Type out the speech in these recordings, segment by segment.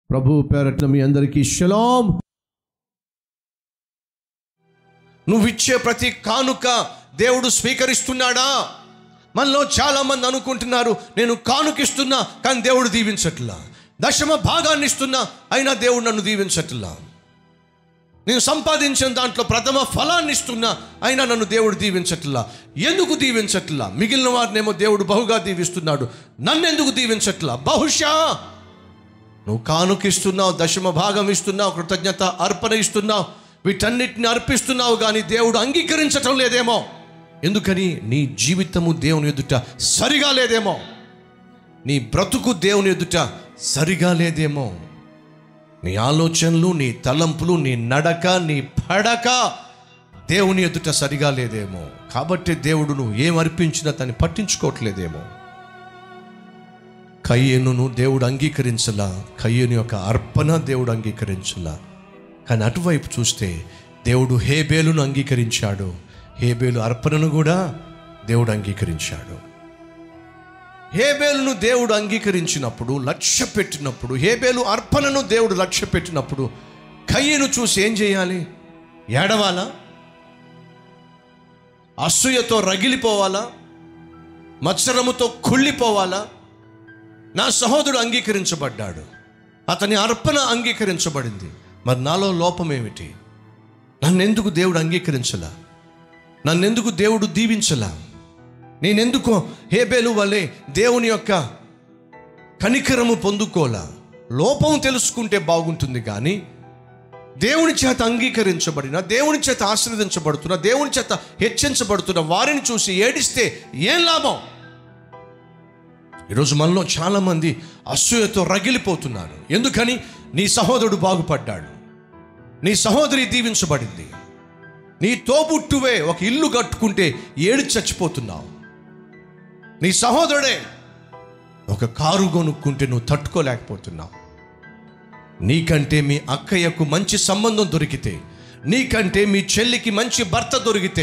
ప్రభు పేరట్ల మీ అందరికీ షలాం నువ్విచ్చే ప్రతి కానుక దేవుడు స్వీకరిస్తున్నాడా మనలో చాలా మంది అనుకుంటున్నారు నేను కానుకిస్తున్నా కానీ దేవుడు దీవించట్లా దశమ భాగాన్ని ఇస్తున్నా అయినా దేవుడు నన్ను దీవించట్లా నేను సంపాదించిన దాంట్లో ప్రథమ ఫలాన్ని ఇస్తున్నా అయినా నన్ను దేవుడు దీవించట్లా ఎందుకు దీవించట్లా మిగిలిన వారినేమో దేవుడు బహుగా దీవిస్తున్నాడు నన్ను ఎందుకు దీవించట్లా బహుశా నువ్వు కానుకిస్తున్నావు దశమ భాగం ఇస్తున్నావు కృతజ్ఞత అర్పణ ఇస్తున్నావు వీటన్నిటిని అర్పిస్తున్నావు కానీ దేవుడు అంగీకరించటం లేదేమో ఎందుకని నీ జీవితము దేవుని ఎదుట సరిగా లేదేమో నీ బ్రతుకు దేవుని ఎదుట సరిగా లేదేమో నీ ఆలోచనలు నీ తలంపులు నీ నడక నీ పడక దేవుని ఎదుట సరిగా లేదేమో కాబట్టి దేవుడు నువ్వు ఏం అర్పించినా తను పట్టించుకోవట్లేదేమో కయ్యనును దేవుడు అంగీకరించలా కయ్యను యొక్క అర్పణ దేవుడు అంగీకరించలా కానీ అటువైపు చూస్తే దేవుడు హేబేలును అంగీకరించాడు హేబేలు అర్పణను కూడా దేవుడు అంగీకరించాడు హేబేలును దేవుడు అంగీకరించినప్పుడు లక్ష్య పెట్టినప్పుడు హేబేలు అర్పణను దేవుడు లక్ష్య పెట్టినప్పుడు కయ్యను చూసి ఏం చేయాలి ఏడవాలా అసూయతో రగిలిపోవాలా మత్సరముతో కుళ్ళిపోవాలా నా సహోదరుడు అంగీకరించబడ్డాడు అతని అర్పణ అంగీకరించబడింది మరి నాలో లోపం ఏమిటి నన్నెందుకు దేవుడు అంగీకరించలా నన్నెందుకు దేవుడు దీవించలా నేనెందుకు హేబేలు వలె దేవుని యొక్క కనికరము పొందుకోలా లోపం తెలుసుకుంటే బాగుంటుంది కానీ దేవుని చేత అంగీకరించబడిన దేవుని చేత ఆశీర్వదించబడుతున్న దేవుని చేత హెచ్చించబడుతున్న వారిని చూసి ఏడిస్తే ఏం లాభం ఈరోజు మనలో చాలామంది అసూయతో రగిలిపోతున్నారు ఎందుకని నీ సహోదరుడు బాగుపడ్డాడు నీ సహోదరి దీవించబడింది నీ తోబుట్టువే ఒక ఇల్లు కట్టుకుంటే ఏడు చచ్చిపోతున్నావు నీ సహోదరుడే ఒక కారు కొనుక్కుంటే నువ్వు తట్టుకోలేకపోతున్నావు నీకంటే మీ అక్కయ్యకు మంచి సంబంధం దొరికితే నీకంటే మీ చెల్లికి మంచి భర్త దొరికితే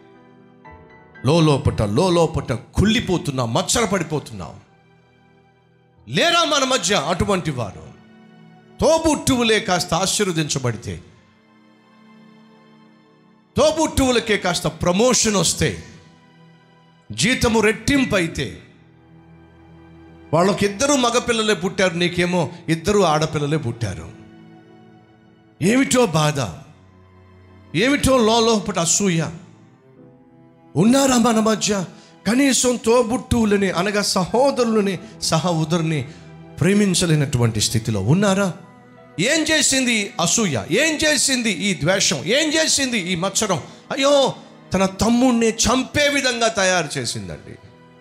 లోపట లోపట కుళ్ళిపోతున్నావు మచ్చరపడిపోతున్నావు లేరా మన మధ్య అటువంటి వారు తోబుట్టువులే కాస్త ఆశీర్వదించబడితే తోబుట్టువులకే కాస్త ప్రమోషన్ వస్తే జీతము రెట్టింపు అయితే వాళ్ళకి ఇద్దరు మగపిల్లలే పుట్టారు నీకేమో ఇద్దరు ఆడపిల్లలే పుట్టారు ఏమిటో బాధ ఏమిటో లోపట అసూయ ఉన్నారా మన మధ్య కనీసం తోబుట్టువులని అనగా సహోదరులని సహోదరుని ప్రేమించలేనటువంటి స్థితిలో ఉన్నారా ఏం చేసింది ఈ అసూయ ఏం చేసింది ఈ ద్వేషం ఏం చేసింది ఈ మత్సరం అయ్యో తన తమ్ముణ్ణి చంపే విధంగా తయారు చేసిందండి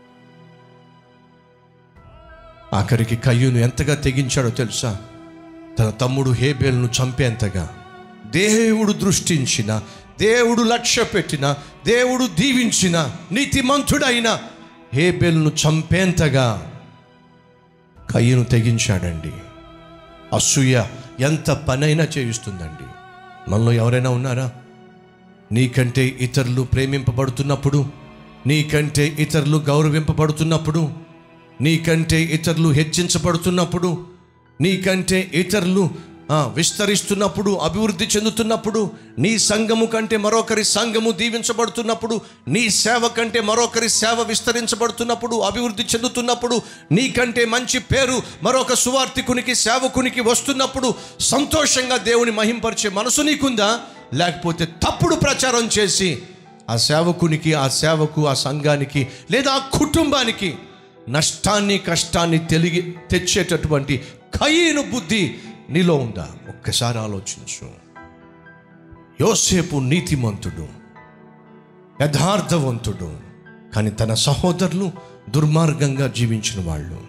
ఆఖరికి కయ్యూను ఎంతగా తెగించాడో తెలుసా తన తమ్ముడు హేబేల్ను చంపేంతగా దేవుడు దృష్టించిన దేవుడు లక్ష్య పెట్టిన దేవుడు దీవించిన నీతిమంతుడైన హేబేల్ను చంపేంతగా కయ్యను తెగించాడండి అసూయ ఎంత పనైనా చేయిస్తుందండి మనలో ఎవరైనా ఉన్నారా నీకంటే ఇతరులు ప్రేమింపబడుతున్నప్పుడు నీకంటే ఇతరులు గౌరవింపబడుతున్నప్పుడు నీకంటే ఇతరులు హెచ్చించబడుతున్నప్పుడు నీకంటే ఇతరులు ఆ, విస్తరిస్తున్నప్పుడు అభివృద్ధి చెందుతున్నప్పుడు నీ సంఘము కంటే మరొకరి సంఘము దీవించబడుతున్నప్పుడు నీ సేవ కంటే మరొకరి సేవ విస్తరించబడుతున్నప్పుడు అభివృద్ధి చెందుతున్నప్పుడు నీకంటే మంచి పేరు మరొక సువార్థికునికి సేవకునికి వస్తున్నప్పుడు సంతోషంగా దేవుని మహింపరిచే మనసు నీకుందా లేకపోతే తప్పుడు ప్రచారం చేసి ఆ సేవకునికి ఆ సేవకు ఆ సంఘానికి లేదా ఆ కుటుంబానికి నష్టాన్ని కష్టాన్ని తెలిగి తెచ్చేటటువంటి ఖయీను బుద్ధి నీలో ఉందా ఒక్కసారి ఆలోచించు యోసేపు నీతిమంతుడు యథార్థవంతుడు కానీ తన సహోదరులు దుర్మార్గంగా జీవించిన వాళ్ళు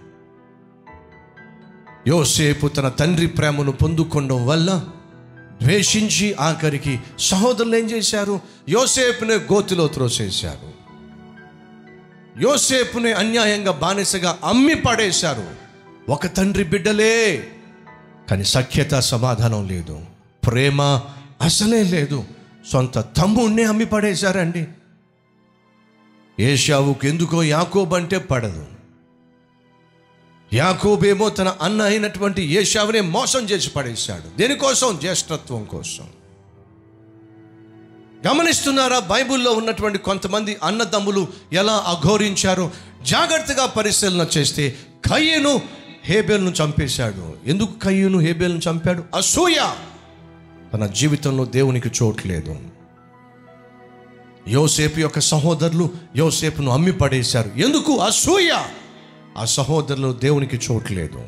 యోసేపు తన తండ్రి ప్రేమను పొందుకోవడం వల్ల ద్వేషించి ఆఖరికి సహోదరులు ఏం చేశారు యోసేపునే గోతిలో త్రోసేశారు యోసేపుని అన్యాయంగా బానిసగా అమ్మి పడేశారు ఒక తండ్రి బిడ్డలే కానీ సఖ్యత సమాధానం లేదు ప్రేమ అసలే లేదు సొంత తమ్ముడిని అమ్మి పడేశారండి ఏషావుకు ఎందుకో యాకోబ్ అంటే పడదు యాకోబేమో తన అన్న అయినటువంటి ఏషావునే మోసం చేసి పడేశాడు దేనికోసం జ్యేష్ఠత్వం కోసం గమనిస్తున్నారా బైబిల్లో ఉన్నటువంటి కొంతమంది అన్నదమ్ములు ఎలా అఘోరించారో జాగ్రత్తగా పరిశీలన చేస్తే కయ్యను హేబేల్ను చంపేశాడు ఎందుకు కయ్యను హేబేల్ను చంపాడు అసూయ తన జీవితంలో దేవునికి చోట్లేదు యోసేపు యొక్క సహోదరులు యోసేపును అమ్మి పడేశారు ఎందుకు అసూయ ఆ సహోదరులు దేవునికి చోట్లేదు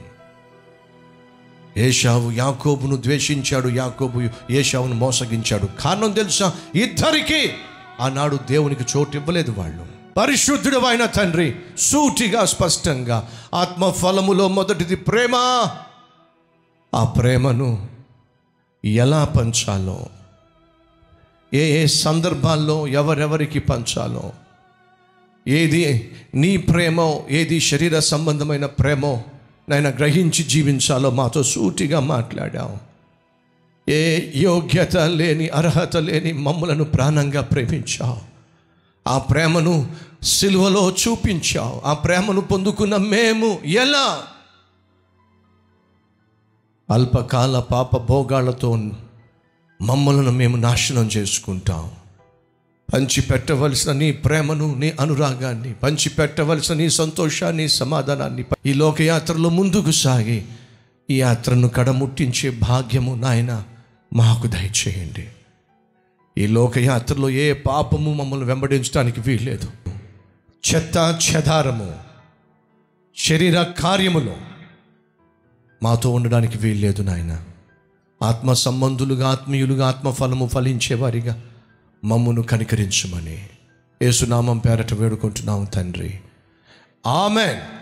ఏషావు యాకోబును ద్వేషించాడు యాకోబు ఏషావును మోసగించాడు కారణం తెలుసా ఇద్దరికి ఆనాడు దేవునికి చోటు ఇవ్వలేదు వాళ్ళు పరిశుద్ధుడు అయిన తండ్రి సూటిగా స్పష్టంగా ఆత్మ ఫలములో మొదటిది ప్రేమ ఆ ప్రేమను ఎలా పంచాలో ఏ ఏ సందర్భాల్లో ఎవరెవరికి పంచాలో ఏది నీ ప్రేమో ఏది శరీర సంబంధమైన ప్రేమో నాయన గ్రహించి జీవించాలో మాతో సూటిగా మాట్లాడావు ఏ యోగ్యత లేని అర్హత లేని మమ్మలను ప్రాణంగా ప్రేమించావు ఆ ప్రేమను సిలువలో చూపించావు ఆ ప్రేమను పొందుకున్న మేము ఎలా అల్పకాల పాప భోగాలతో మమ్మలను మేము నాశనం చేసుకుంటాం పంచిపెట్టవలసిన నీ ప్రేమను నీ అనురాగాన్ని పంచిపెట్టవలసిన నీ సంతోషాన్ని సమాధానాన్ని ఈ లోకయాత్రలో ముందుకు సాగి ఈ యాత్రను కడముట్టించే భాగ్యము నాయన మాకు దయచేయండి ఈ లోకయాత్రలో ఏ పాపము మమ్మల్ని వెంబడించడానికి వీల్లేదు చెత్త చెదారము శరీర కార్యములో మాతో ఉండడానికి వీల్లేదు నాయన ఆత్మ సంబంధులుగా ఆత్మీయులుగా ఆత్మఫలము ఫలించేవారిగా మమ్మును కనికరించమని యేసునామం పేరట వేడుకుంటున్నాము తండ్రి ఆమెన్